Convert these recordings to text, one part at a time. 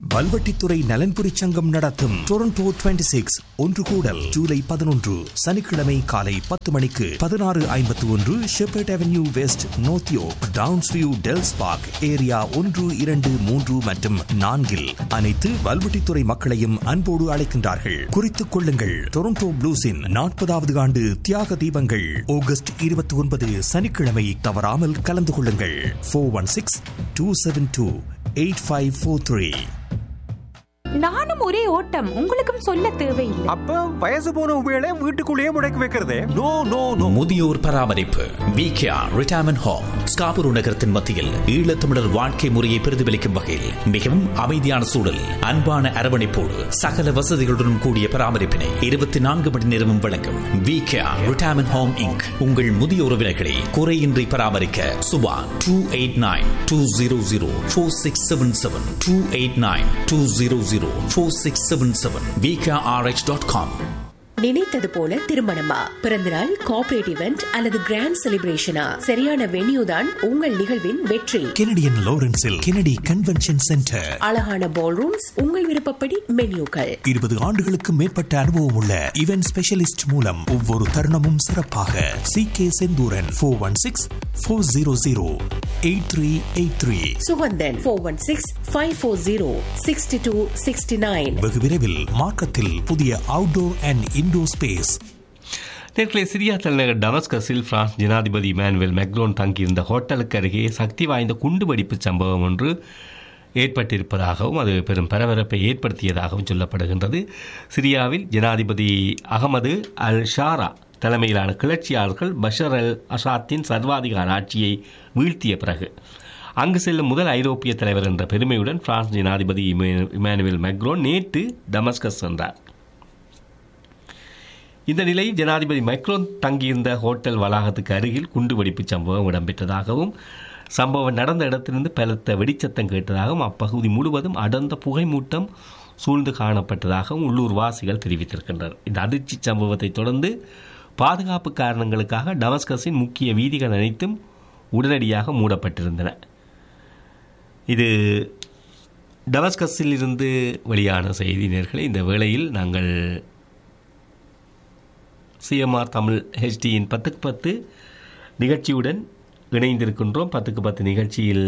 வல்வெட்டித்துறை நலன்புரி சங்கம் நடத்தும் டொரண்டோ 26 சிக்ஸ் ஒன்று கூடல் ஜூலை பதினொன்று சனிக்கிழமை காலை பத்து மணிக்கு பதினாறு ஐம்பத்தி ஒன்று Sheppard Avenue West North York Downsview Dells Park area ஒன்று இரண்டு மூன்று மற்றும் நான்கில் அனைத்து வல்வெட்டித்துறை மக்களையும் அன்போடு அழைக்கின்றார்கள் குறித்துக் கொள்ளுங்கள் டொரண்டோ ப்ளூஸின் நாற்பதாவது ஆண்டு தியாக தீபங்கள் ஆகஸ்ட் இருபத்தி ஒன்பது சனிக்கிழமை தவறாமல் கலந்து கொள்ளுங்கள் four one six two seven two eight five four three நானும் ஒரே ஓட்டம் உங்களுக்கும் சொல்ல தேவையில்லை அப்ப வயசு போன உபயோக வீட்டுக்குள்ளேயே முடக்கி வைக்கிறதே நோ நோ நோ முதியோர் பராமரிப்பு விகேஆர் ரிட்டையர்மெண்ட் ஹோம் ஸ்காபூர் நகரத்தின் மத்தியில் ஈழத்தமிழர் வாழ்க்கை முறையை பிரதிபலிக்கும் வகையில் மிகவும் அமைதியான சூழல் அன்பான அரவணைப்போடு சகல வசதிகளுடன் கூடிய பராமரிப்பினை இருபத்தி நான்கு மணி நேரமும் வழங்கும் விகேஆர் ரிட்டையர்மெண்ட் ஹோம் இங்க் உங்கள் முதிய உறவினர்களை குறையின்றி பராமரிக்க Subha two eight nine two zero zero four six seven seven two eight nine two zero zero four six seven seven VKRH dot com நினைத்தது போல திருமணமா பிறந்தநாள் கார்ப்பரேட் இவெண்ட் அல்லது கிராண்ட் செலிப்ரேஷனா சரியான வென்யூ தான் உங்கள் நிகழ்வின் வெற்றி கெனடியன் லாரன்ஸில் கெனடி கன்வென்ஷன் சென்டர் அழகான பால் ரூம்ஸ் உங்கள் விருப்பப்படி மென்யூக்கள் இருபது ஆண்டுகளுக்கு மேற்பட்ட அனுபவம் உள்ள இவென்ட் ஸ்பெஷலிஸ்ட் மூலம் ஒவ்வொரு தருணமும் சிறப்பாக C K Senthuran four one six four zero zero eight three eight three Sugandhan four one six five four zero sixty two sixty nine வெகு விரைவில் மார்க்கத்தில் புதிய அவுட்டோர் அண்ட் இன்டோர் ஸ்பேஸ் நேற்றைய சிரியா தலைநகர் டமஸ்கஸில் பிரான்ஸ் ஜனாதிபதி இமானுவேல் மெக்ரோன் தங்கியிருந்த ஹோட்டலுக்கு அருகே சக்தி வாய்ந்த குண்டுவெடிப்பு சம்பவம் ஒன்று ஏற்பட்டிருப்பதாகவும் அது பெரும் பரபரப்பை ஏற்படுத்தியதாகவும் சொல்லப்படுகின்றது சிரியாவில் ஜனாதிபதி அகமது அல் ஷாரா தலைமையிலான கிளர்ச்சியாளர்கள் பஷர் அல் அசாத்தின் சர்வாதிகார ஆட்சியை வீழ்த்திய பிறகு அங்கு செல்லும் முதல் ஐரோப்பிய தலைவர் என்ற பெருமையுடன் பிரான்ஸ் ஜனாதிபதி இமே- இமானுவேல் மெக்ரோன் நேற்று டமஸ்கஸ் சென்றார் இந்த நிலையில் ஜனாதிபதி மைக்ரோன் தங்கியிருந்த ஹோட்டல் வளாகத்துக்கு அருகில் குண்டுவெடிப்பு சம்பவம் இடம்பெற்றதாகவும் சம்பவம் நடந்த இடத்திலிருந்து பலத்த வெடிச்சத்தம் கேட்டதாகவும் அப்பகுதி முழுவதும் அடர்ந்த புகைமூட்டம் சூழ்ந்து காணப்பட்டதாகவும் உள்ளூர் வாசிகள் தெரிவித்திருக்கின்றனர் இந்த அதிர்ச்சி சம்பவத்தை தொடர்ந்து பாதுகாப்பு காரணங்களுக்காக டமஸ்கஸின் முக்கிய வீதிகள் அனைத்தும் உடனடியாக மூடப்பட்டிருந்தன இது டமஸ்கஸில் இருந்து வெளியான செய்தியினர்களை இந்த வேளையில் நாங்கள் சிஎம்ஆர் தமிழ் ஹெச்டியின் பத்துக்கு பத்து நிகழ்ச்சியுடன் இணைந்திருக்கின்றோம் பத்துக்கு பத்து நிகழ்ச்சியில்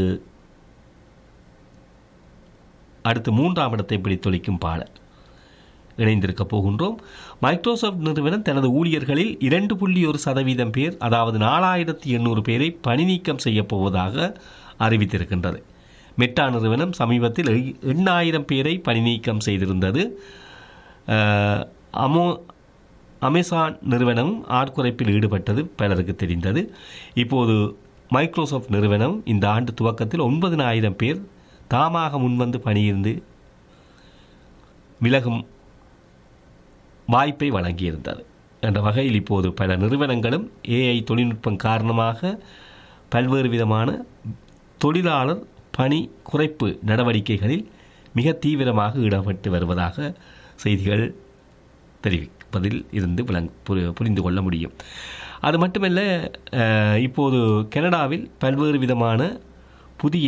அடுத்து மூன்றாம் இடத்தை பிடித்தொழிக்கும் பாடல் இணைந்திருக்க போகின்றோம் மைக்ரோசாஃப்ட் நிறுவனம் தனது ஊழியர்களில் இரண்டு புள்ளி ஒரு சதவீதம் பேர் அதாவது நாலாயிரத்தி எண்ணூறு பேரை பணி நீக்கம் செய்யப் போவதாக அறிவித்திருக்கின்றது மெட்டா நிறுவனம் சமீபத்தில் எ- எண்ணாயிரம் பேரை பணி நீக்கம் செய்திருந்தது அஹ், அமோ அமேசான் நிறுவனம் ஆட்குறைப்பில் ஈடுபட்டது பலருக்கு தெரிந்தது இப்போது மைக்ரோசாஃப்ட் நிறுவனம் இந்த ஆண்டு துவக்கத்தில் ஒன்பதினாயிரம் பேர் தாமாக முன்வந்து பணியிருந்து விலகும் வாய்ப்பை வழங்கியிருந்தது என்ற வகையில் இப்போது பல நிறுவனங்களும் ஏஐ தொழில்நுட்பம் காரணமாக பல்வேறு விதமான தொழிலாளர் பணி குறைப்பு நடவடிக்கைகளில் மிக தீவிரமாக ஈடுபட்டு வருவதாக செய்திகள் தெரிவிப்பதில் இருந்து விளங் புரி- புரிந்து கொள்ள முடியும் அது மட்டுமல்ல அஹ், இப்போது கனடாவில் பல்வேறு விதமான புதிய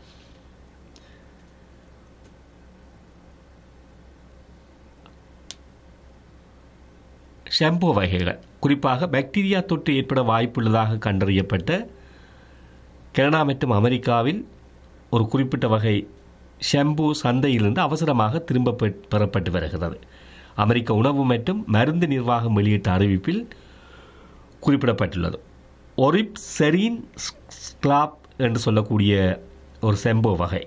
ஷாம்பு வகைகள் குறிப்பாக பாக்டீரியா தொற்று ஏற்பட வாய்ப்புள்ளதாக கண்டறியப்பட்ட கனடா மற்றும் அமெரிக்காவில் ஒரு குறிப்பிட்ட வகை ஷாம்பு சந்தையிலிருந்து அவசரமாக திரும்ப பெ- பெறப்பட்டு வருகிறது அமெரிக்க உணவு மற்றும் மருந்து நிர்வாகம் வெளியிட்ட அறிவிப்பில் குறிப்பிடப்பட்டுள்ளது ஒரிப் செரீன் ஸ்கிளாப் என்று சொல்லக்கூடிய ஒரு செம்போ வகை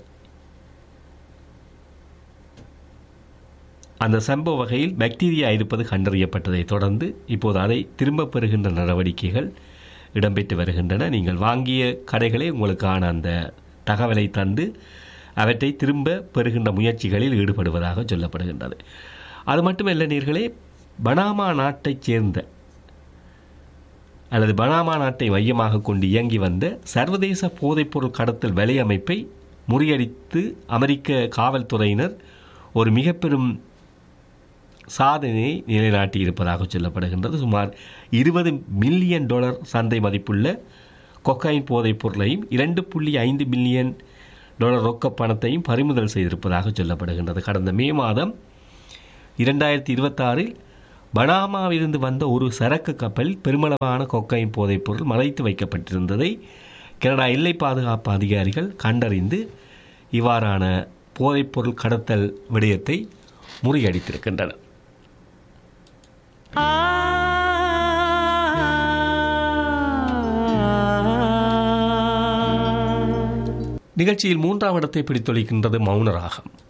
அந்த செம்போ வகையில் பாக்டீரியா இருப்பது கண்டறியப்பட்டதை தொடர்ந்து இப்போது அதை திரும்பப் பெறுகின்ற நடவடிக்கைகள் இடம்பெற்று வருகின்றன நீங்கள் வாங்கிய கடைகளே உங்களுக்கான அந்த தகவலை தந்து அவற்றை திரும்ப பெறுகின்ற முயற்சிகளில் ஈடுபடுவதாக சொல்லப்படுகின்றது அது மட்டுமல்ல நீர்களே பனாமா நாட்டைச் சேர்ந்த அல்லது பனாமா நாட்டை மையமாக கொண்டு இயங்கி வந்த சர்வதேச போதைப்பொருள் கடத்தல் வலையமைப்பை முறியடித்து அமெரிக்க காவல்துறையினர் ஒரு மிக பெரும் சாதனையை நிலைநாட்டி இருப்பதாக சொல்லப்படுகின்றது சுமார் இருபது மில்லியன் டாலர் சந்தை மதிப்புள்ள கொக்கைன் போதைப் பொருளையும் இரண்டு புள்ளி ஐந்து மில்லியன் டாலர் ரொக்க பணத்தையும் பறிமுதல் செய்திருப்பதாக சொல்லப்படுகின்றது கடந்த மே மாதம் இரண்டாயிரத்தி இருபத்தாறில் பனாமாவிலிருந்து வந்த ஒரு சரக்கு கப்பல் பெருமளவான கொக்கைன் போதைப்பொருள் மறைத்து வைக்கப்பட்டிருந்ததை கனடா எல்லை பாதுகாப்பு அதிகாரிகள் கண்டறிந்து இவ்வாறான போதைப்பொருள் கடத்தல் விடயத்தை முறியடித்திருக்கின்றனர் நிகழ்ச்சியில் மூன்றாம் இடத்தை பிடித்தொழிக்கின்றது மௌனராகம்